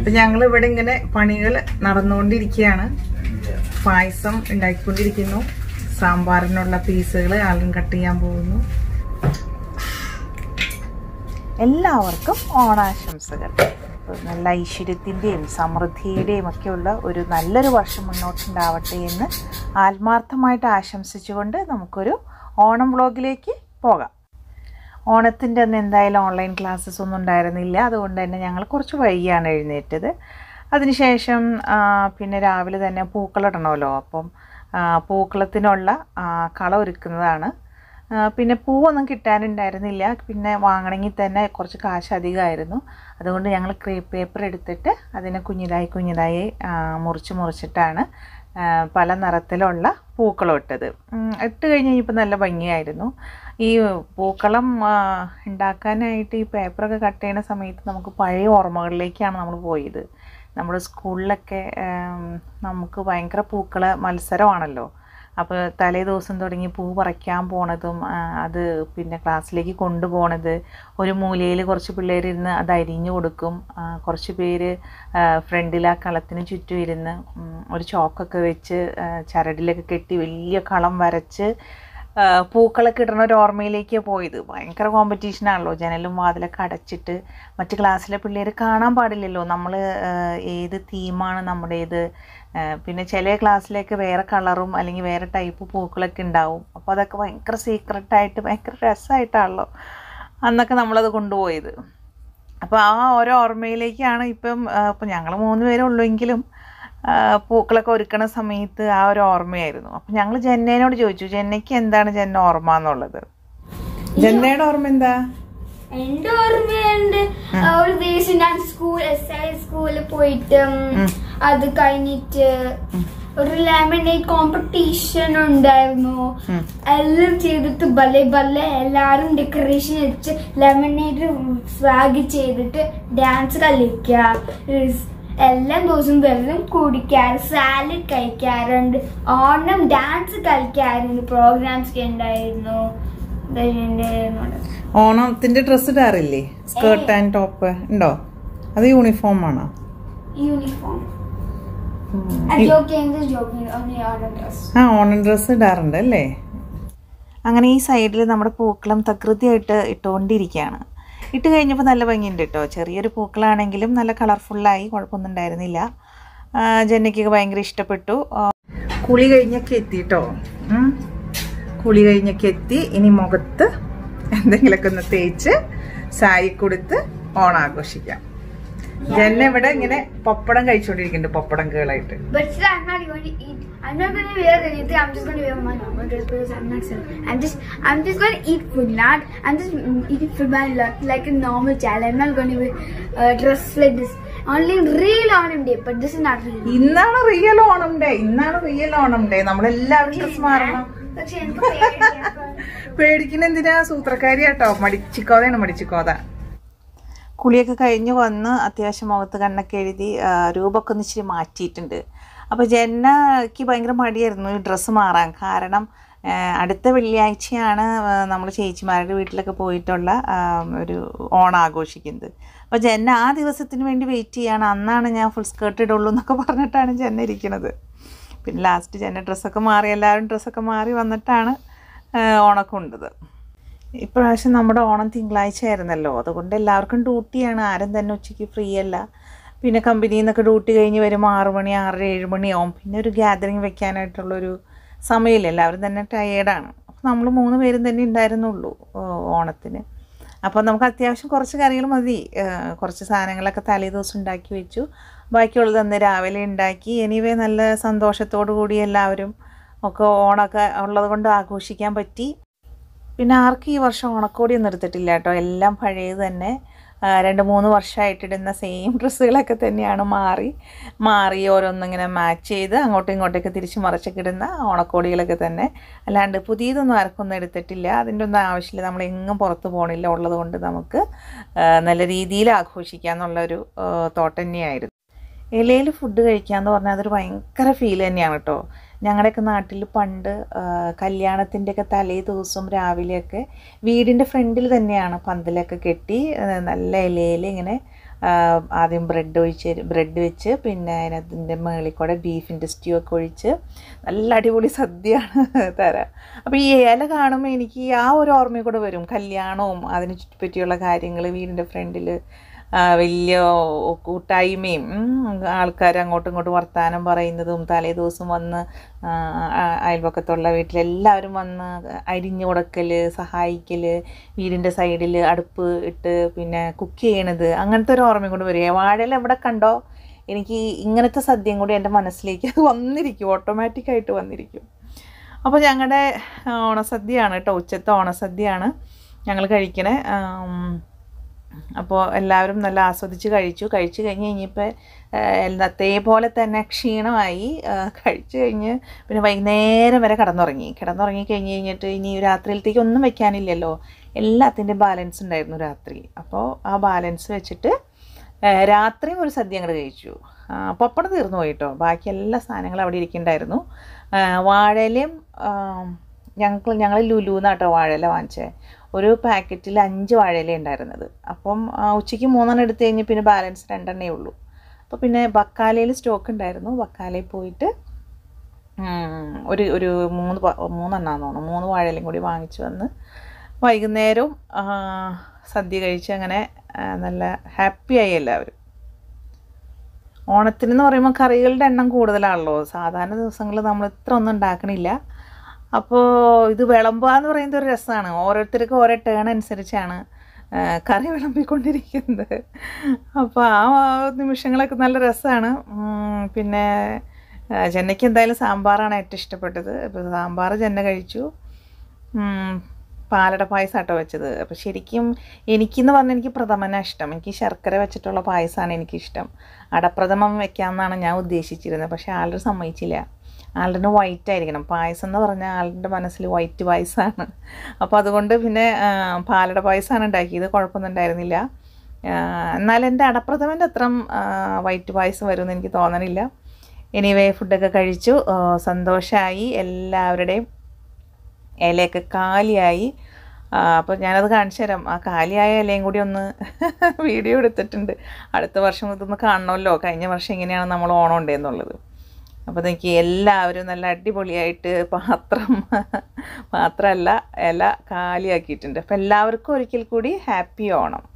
അപ്പൊ ഞങ്ങൾ ഇവിടെ ഇങ്ങനെ പണികൾ നടന്നുകൊണ്ടിരിക്കുകയാണ് പായസം ഉണ്ടാക്കിക്കൊണ്ടിരിക്കുന്നു സാമ്പാറിനുള്ള പീസുകൾ ആളും കട്ട് ചെയ്യാൻ പോകുന്നു എല്ലാവർക്കും ഓണാശംസകൾ നല്ല ഐശ്വര്യത്തിൻ്റെയും സമൃദ്ധിയുടെയും ഒക്കെയുള്ള ഒരു നല്ലൊരു വർഷം മുന്നോട്ടുണ്ടാവട്ടെ എന്ന് ആത്മാർത്ഥമായിട്ട് ആശംസിച്ചുകൊണ്ട് നമുക്കൊരു ഓണം വ്ളോഗിലേക്ക് പോകാം ഓണത്തിൻ്റെ അന്ന് എന്തായാലും ഓൺലൈൻ ക്ലാസ്സസ് ഒന്നും ഉണ്ടായിരുന്നില്ല അതുകൊണ്ട് തന്നെ ഞങ്ങൾ കുറച്ച് വൈകിയാണ് എഴുന്നേറ്റത് അതിനുശേഷം ആ, പിന്നെ രാവിലെ തന്നെ പൂക്കളിടണമല്ലോ അപ്പം ആ, പൂക്കളത്തിനുള്ള ആ, കള ഒരുക്കുന്നതാണ് ആ, പിന്നെ പൂവൊന്നും കിട്ടാനുണ്ടായിരുന്നില്ല പിന്നെ വാങ്ങണമെങ്കിൽ തന്നെ കുറച്ച് കാശ് അധികമായിരുന്നു അതുകൊണ്ട് ഞങ്ങൾ ക്രേപ്പ് പേപ്പർ എടുത്തിട്ട് അതിനെ കുഞ്ഞിതായി കുഞ്ഞിതായി ആ, മുറിച്ച് മുറിച്ചിട്ടാണ് ആ, പല നിറത്തിലുള്ള പൂക്കളം ഇട്ടത് ഉം, ഇട്ട് കഴിഞ്ഞ് കഴിഞ്ഞപ്പോൾ നല്ല ഭംഗിയായിരുന്നു ഈ പൂക്കളം ആ, ഉണ്ടാക്കാനായിട്ട് ഈ പേപ്പറൊക്കെ കട്ട് ചെയ്യുന്ന സമയത്ത് നമുക്ക് പഴയ ഓർമ്മകളിലേക്കാണ് നമ്മൾ പോയത് നമ്മുടെ സ്കൂളിലൊക്കെ ആം, നമുക്ക് ഭയങ്കര പൂക്കള മത്സരമാണല്ലോ അപ്പോൾ തലേ ദിവസം തുടങ്ങി പൂ പറിക്കാൻ പോണതും ആ, അത് പിന്നെ ക്ലാസ്സിലേക്ക് കൊണ്ടുപോണത് ഒരു മൂലയിൽ കുറച്ച് പിള്ളേരിരുന്ന് അത് അരിഞ്ഞു കൊടുക്കും ആ, കുറച്ച് പേര് ഫ്രണ്ടിൽ ആ കളത്തിന് ചുറ്റും ഇരുന്ന് ഉം, ഒരു ചോക്കൊക്കെ വെച്ച് ആ, ചരടിലൊക്കെ കെട്ടി വലിയ കളം വരച്ച് ആ, പൂക്കളൊക്കെ ഇടുന്ന ഒരു ഓർമ്മയിലേക്ക് പോയത് ഭയങ്കര കോമ്പറ്റീഷനാണല്ലോ ജനലും വാതിലൊക്കെ അടച്ചിട്ട് മറ്റ് ക്ലാസ്സിലെ പിള്ളേർ കാണാൻ പാടില്ലല്ലോ നമ്മൾ ഏത് തീമാണ് നമ്മുടേത് ആ, പിന്നെ ചില ക്ലാസ്സിലേക്ക് വേറെ കളറും അല്ലെങ്കിൽ വേറെ ടൈപ്പ് പൂക്കളൊക്കെ ഉണ്ടാവും അപ്പോൾ അതൊക്കെ ഭയങ്കര സീക്രട്ടായിട്ട് ഭയങ്കര രസമായിട്ടാണല്ലോ അന്നൊക്കെ നമ്മളത് കൊണ്ടുപോയത് അപ്പോൾ ആ ഓരോ ഓർമ്മയിലേക്കാണ് ഇപ്പം ആ, ഇപ്പം ഞങ്ങൾ മൂന്ന് പേരേ ഉള്ളൂവെങ്കിലും ആ, പൂക്കളൊക്കെ ഒരുക്കണ സമയത്ത് ആ ഒരു ഓർമ്മയായിരുന്നു അപ്പം ഞങ്ങൾ ജന്നേനോട് ചോദിച്ചു ജന്നയ്ക്ക് എന്താണ് ജന്ന ഓർമ്മ എന്നുള്ളത് ജന്നയുടെ ഓർമ്മ എന്താ എന്റെ ഓർമ്മയുണ്ട് ആ, ഒരു ദിവസം ഞാൻ സ്കൂൾ എസ് ഐ സ്കൂളിൽ പോയിട്ട് ഉം, അത് കഴിഞ്ഞിട്ട് ഒരു ലെമനേഡ് കോമ്പറ്റീഷൻ ഉണ്ടായിരുന്നു ഉം. എല്ലാം ചെയ്തിട്ട് ബലെ ബലെ എല്ലാരും ഡെക്കറേഷൻ വെച്ച് ലെമനേഡ് സ്വാഗ് ചെയ്തിട്ട് ഡാൻസ് കളിക്കുക ഇസ് എല്ലാ ദിവസവും വെള്ളം കുടിക്കാറ് സാലഡ് കഴിക്കാറുണ്ട് ഓണം ഡാൻസ് കളിക്കാറുണ്ട് പ്രോഗ്രാംസ് ഒക്കെ ഉണ്ടായിരുന്നു ഇതെന്റെ ഓണത്തിന്റെ ഡ്രസ്സ് ഇടാറില്ലേ സ്കേർട്ട് ആൻഡ് ടോപ്പ് ഉണ്ടോ അത് യൂണിഫോം ആണോ uniform joking joking only order dress ആ ഓണം ഡ്രസ്സ് ഇടാറുണ്ട് അല്ലേ അങ്ങനെ ഈ സൈഡിൽ നമ്മുടെ പൂക്കളം തകൃതിയായിട്ട് ഇട്ടുകൊണ്ടിരിക്കുകയാണ് ഇട്ട് കഴിഞ്ഞപ്പോൾ നല്ല ഭംഗിയുണ്ട് കേട്ടോ ചെറിയൊരു പൂക്കളാണെങ്കിലും നല്ല കളർഫുള്ളായി കുഴപ്പമൊന്നും ഉണ്ടായിരുന്നില്ല ആ, ജന്നയ്ക്കൊക്കെ ഭയങ്കര ഇഷ്ടപ്പെട്ടു ആ, കുളി കഴിഞ്ഞൊക്കെ എത്തി കേട്ടോ ഉം. കുളി കഴിഞ്ഞൊക്കെ എത്തി ഇനി മുഖത്ത് എന്തെങ്കിലുമൊക്കെ ഒന്ന് തേച്ച് സാരി കൊടുത്ത് ഓണാഘോഷിക്കാം ജന്ന ഇവിടെ ഇങ്ങനെ പപ്പടം കഴിച്ചുകൊണ്ടിരിക്കുന്നുണ്ട് പപ്പടം കേളായിട്ട് But still, I'm not going to eat. I'm not going to wear anything. I'm just going to wear my normal dress because I'm not self. I'm just, I'm just going to eat food. Not, I'm just mm, eating food by lot like a normal child. I'm not going to wear a dress like this. Only real Onam day, but this is not real. ഇന്നാണ് real Onam day ഇന്നാണ് real Onam day നമ്മളെല്ലാവരും dress മാറണം പക്ഷെ എനിക്ക് പേടിയാ. പേടിക്കുന്ന എന്തിനാ സൂത്രക്കാരിയാട്ടോ മടിച്ചിക്കോതയാണ് മടിച്ചിക്കോത കുളിയൊക്കെ കഴിഞ്ഞ് വന്ന് അത്യാവശ്യം മുഖത്ത് കണ്ണൊക്കെ എഴുതി ആ, രൂപമൊക്കെ ഒന്ന് ഇച്ചിരി മാറ്റിയിട്ടുണ്ട് അപ്പോൾ ജന്നയ്ക്ക് ഭയങ്കര മടിയായിരുന്നു ഈ ഡ്രസ്സ് മാറാൻ കാരണം ആ, അടുത്ത വെള്ളിയാഴ്ചയാണ് നമ്മൾ ചേച്ചിമാരുടെ വീട്ടിലൊക്കെ പോയിട്ടുള്ള ആ, ഒരു ഓണം ആഘോഷിക്കുന്നത് അപ്പോൾ ജന്ന ആ ദിവസത്തിന് വേണ്ടി വെയിറ്റ് ചെയ്യാണ് അന്നാണ് ഞാൻ ഫുൾ സ്കേർട്ട് ഇടുള്ളൂ എന്നൊക്കെ പറഞ്ഞിട്ടാണ് ജന്ന ഇരിക്കുന്നത് പിന്നെ ലാസ്റ്റ് ജന്ന ഡ്രസ്സൊക്കെ മാറി എല്ലാവരും ഡ്രസ്സൊക്കെ മാറി വന്നിട്ടാണ് ആ, ഓണൊക്കെ ഉണ്ടത് ഇപ്രാവശ്യം നമ്മുടെ ഓണം തിങ്കളാഴ്ച ആയിരുന്നല്ലോ അതുകൊണ്ട് എല്ലാവർക്കും ഡ്യൂട്ടിയാണ് ആരും തന്നെ ഉച്ചയ്ക്ക് ഫ്രീ അല്ല പിന്നെ കമ്പനിയിൽ നിന്നൊക്കെ ഡ്യൂട്ടി കഴിഞ്ഞ് വരുമ്പോൾ ആറ് മണി ആറര ഏഴ് മണിയാവും പിന്നെ ഒരു ഗ്യാതറിങ് വെക്കാനായിട്ടുള്ളൊരു സമയമില്ല എല്ലാവരും തന്നെ ടയേർഡാണ് അപ്പോൾ നമ്മൾ മൂന്ന് പേരും തന്നെ ഉണ്ടായിരുന്നുള്ളൂ ഓ, ഓണത്തിന് അപ്പോൾ നമുക്ക് അത്യാവശ്യം കുറച്ച് കറികൾ മതി ഏഹ് കുറച്ച് സാധനങ്ങളൊക്കെ തലേ ദിവസം ഉണ്ടാക്കി വെച്ചു ബാക്കിയുള്ളത് അന്ന് രാവിലെ ഉണ്ടാക്കി എനിവേ നല്ല സന്തോഷത്തോടു കൂടി എല്ലാവരും ഒക്കെ ഓണമൊക്കെ ഉള്ളത് കൊണ്ട് ആഘോഷിക്കാൻ പറ്റി പിന്നെ ആർക്കും ഈ വർഷം ഓണക്കോടിയൊന്നും എടുത്തിട്ടില്ല കേട്ടോ എല്ലാം പഴയത് തന്നെ ആ, രണ്ട് മൂന്ന് വർഷമായിട്ടിടുന്ന സെയിം ഡ്രസ്സുകളൊക്കെ തന്നെയാണ് മാറി മാറി ഓരോന്നിങ്ങനെ മാച്ച് ചെയ്ത് അങ്ങോട്ടും ഇങ്ങോട്ടൊക്കെ തിരിച്ച് മറിച്ചൊക്കെ ഇടുന്ന ഓണക്കോടികളൊക്കെ തന്നെ അല്ലാണ്ട് പുതിയതൊന്നും ആർക്കൊന്നും എടുത്തിട്ടില്ല അതിൻ്റെ ഒന്നും ആവശ്യമില്ല നമ്മൾ എങ്ങും പുറത്ത് പോകണില്ല ഉള്ളത് കൊണ്ട് നമുക്ക് ആ, നല്ല രീതിയിൽ ആഘോഷിക്കാം എന്നുള്ളൊരു തോട്ട് തന്നെയായിരുന്നു ഇലയിൽ ഫുഡ് കഴിക്കാന്ന് പറഞ്ഞാൽ അതൊരു ഭയങ്കര ഫീൽ തന്നെയാണ് കേട്ടോ ഞങ്ങളുടെയൊക്കെ നാട്ടിൽ പണ്ട് കല്യാണത്തിൻ്റെയൊക്കെ തലേ ദിവസം രാവിലെയൊക്കെ വീടിൻ്റെ ഫ്രണ്ടിൽ തന്നെയാണ് പന്തലൊക്കെ കെട്ടി ആ, നല്ല ഇലയിൽ ഇങ്ങനെ ആ, ആദ്യം ബ്രെഡ് ഒഴിച്ച് ബ്രെഡ് വെച്ച് പിന്നെ അതിനകത്തിൻ്റെ മേളിൽ കൂടെ ബീഫിൻ്റെ സ്റ്റ്യൂ ഒക്കെ ഒഴിച്ച് നല്ല അടിപൊളി സദ്യയാണ് തരാം അപ്പോൾ ഈ ഇല കാണുമ്പോൾ എനിക്ക് ആ ഒരു ഓർമ്മയും കൂടെ വരും കല്യാണവും അതിനെ ചുറ്റിപ്പറ്റിയുള്ള കാര്യങ്ങൾ വീടിൻ്റെ ഫ്രണ്ടിൽ വലിയ കൂട്ടായ്മയും ആൾക്കാർ അങ്ങോട്ടും ഇങ്ങോട്ടും വർത്തമാനം പറയുന്നതും തലേ ദിവസം വന്ന് ആ, ആ- അയൽപക്കത്തുള്ള വീട്ടിലെല്ലാവരും വന്ന് അരിഞ്ഞു കൊടുക്കൽ സഹായിക്കൽ വീടിൻ്റെ സൈഡിൽ അടുപ്പ് ഇട്ട് പിന്നെ കുക്ക് ചെയ്യണത് അങ്ങനത്തെ ഒരു ഓർമ്മയും കൂടി വരിക വാഴയിൽ എവിടെ കണ്ടോ എനിക്ക് ഇങ്ങനത്തെ സദ്യയും കൂടി എൻ്റെ മനസ്സിലേക്ക് വന്നിരിക്കും ഓട്ടോമാറ്റിക്കായിട്ട് വന്നിരിക്കും അപ്പോൾ ഞങ്ങളുടെ ഓണസദ്യയാണ് കേട്ടോ ഉച്ചത്തെ ഓണസദ്യയാണ് ഞങ്ങൾ കഴിക്കണേ ആം, അപ്പോൾ എല്ലാവരും നല്ല ആസ്വദിച്ച് കഴിച്ചു കഴിച്ചു കഴിഞ്ഞ് കഴിഞ്ഞപ്പോൾ എന്നത്തെ പോലെ തന്നെ ക്ഷീണമായി ആ, കഴിച്ചു കഴിഞ്ഞ് പിന്നെ വൈകുന്നേരം വരെ കിടന്നുറങ്ങി കിടന്നുറങ്ങി കഴിഞ്ഞ് കഴിഞ്ഞിട്ട് ഇനി രാത്രിയിലത്തേക്ക് ഒന്നും വെക്കാനില്ലല്ലോ എല്ലാത്തിൻ്റെ ബാലൻസ് ഉണ്ടായിരുന്നു രാത്രി അപ്പോൾ ആ ബാലൻസ് വെച്ചിട്ട് ആ, രാത്രിയും ഒരു സദ്യ അങ്ങോട്ട് കഴിച്ചു ആ, പപ്പടം തീർന്നു പോയി കേട്ടോ ബാക്കി എല്ലാ സാധനങ്ങളും അവിടെ ഇരിക്കുന്നുണ്ടായിരുന്നു ആ, വാഴയിലയും ഞങ്ങൾ ഞങ്ങൾ ലുലുന്നാട്ടോ വാഴയില വാങ്ങിച്ചത് ഒരു പാക്കറ്റിൽ അഞ്ച് വാഴയില ഉണ്ടായിരുന്നത് അപ്പം ആ, ഉച്ചയ്ക്ക് മൂന്നെണ്ണം എടുത്തു കഴിഞ്ഞ് പിന്നെ ബാലൻസ് രണ്ടെണ്ണേ ഉള്ളൂ അപ്പോൾ പിന്നെ ബക്കാലയിൽ സ്റ്റോക്ക് ഉണ്ടായിരുന്നു ബക്കാലയിൽ പോയിട്ട് ഉം, ഒരു ഒരു മൂന്ന് പ- മൂന്നെണ്ണാന്ന് തോന്നുന്നു മൂന്ന് വാഴയിലയും കൂടി വാങ്ങിച്ചു വന്ന് വൈകുന്നേരവും ആ, സദ്യ കഴിച്ച് അങ്ങനെ ആ, നല്ല ഹാപ്പിയായി എല്ലാവരും ഓണത്തിന് എന്ന് പറയുമ്പോൾ കറികളുടെ എണ്ണം കൂടുതലാണല്ലോ സാധാരണ ദിവസങ്ങളിൽ നമ്മൾ ഇത്ര ഒന്നും ഉണ്ടാക്കണില്ല അപ്പോൾ ഇത് വിളമ്പുക എന്ന് പറയുന്നത് ഒരു രസമാണ് ഓരോരുത്തർക്കും ഓരോ ടേൺ അനുസരിച്ചാണ് ആ, കറി വിളമ്പിക്കൊണ്ടിരിക്കുന്നത് അപ്പോൾ ആ നിമിഷങ്ങളൊക്കെ നല്ല രസമാണ് ഉം, പിന്നെ ആ, ജന്നയ്ക്ക് എന്തായാലും സാമ്പാറാണ് ഏറ്റവും ഇഷ്ടപ്പെട്ടത് അപ്പോൾ സാമ്പാർ ജന്ന കഴിച്ചു ഉം, പാലട പായസമാട്ടോ വെച്ചത് അപ്പോൾ ശരിക്കും എനിക്കെന്ന് പറഞ്ഞാൽ എനിക്ക് പ്രഥമനാണ് ഇഷ്ടം എനിക്ക് ശർക്കര വെച്ചിട്ടുള്ള പായസമാണ് എനിക്കിഷ്ടം അടപ്രഥമം വെക്കാമെന്നാണ് ഞാൻ ഉദ്ദേശിച്ചിരുന്നത് പക്ഷേ ആളുടെ സമ്മതിച്ചില്ല ആളുടെ വൈറ്റ് ആയിരിക്കണം പായസം എന്ന് പറഞ്ഞാൽ ആളുടെ മനസ്സിൽ വൈറ്റ് പായസമാണ് അപ്പോൾ അതുകൊണ്ട് പിന്നെ ആ, പാലട പായസമാണ് ഉണ്ടാക്കിയത് കുഴപ്പമൊന്നും ഉണ്ടായിരുന്നില്ല ആ, എന്നാൽ എൻ്റെ അടപ്രഥമൻ്റെ അത്ര വൈറ്റ് പായസം വരുമെന്ന് എനിക്ക് തോന്നണില്ല എനിവേ ഫുഡൊക്കെ കഴിച്ചു സന്തോഷമായി എല്ലാവരുടെയും ഇലയൊക്കെ കാലിയായി അപ്പോൾ ഞാനത് കാണിച്ചു തരാം ആ കാലിയായ ഇലയും കൂടി ഒന്ന് വീഡിയോ എടുത്തിട്ടുണ്ട് അടുത്ത വർഷം ഇതൊന്ന് കാണണമല്ലോ കഴിഞ്ഞ വർഷം എങ്ങനെയാണ് നമ്മൾ ഓണം ഉണ്ടെന്നുള്ളത് അപ്പോൾ എനിക്ക് എല്ലാവരും നല്ല അടിപൊളിയായിട്ട് പാത്രം പാത്രമല്ല ഇല കാലിയാക്കിയിട്ടുണ്ട് അപ്പോൾ എല്ലാവർക്കും ഒരിക്കൽ കൂടി ഹാപ്പി ഓണം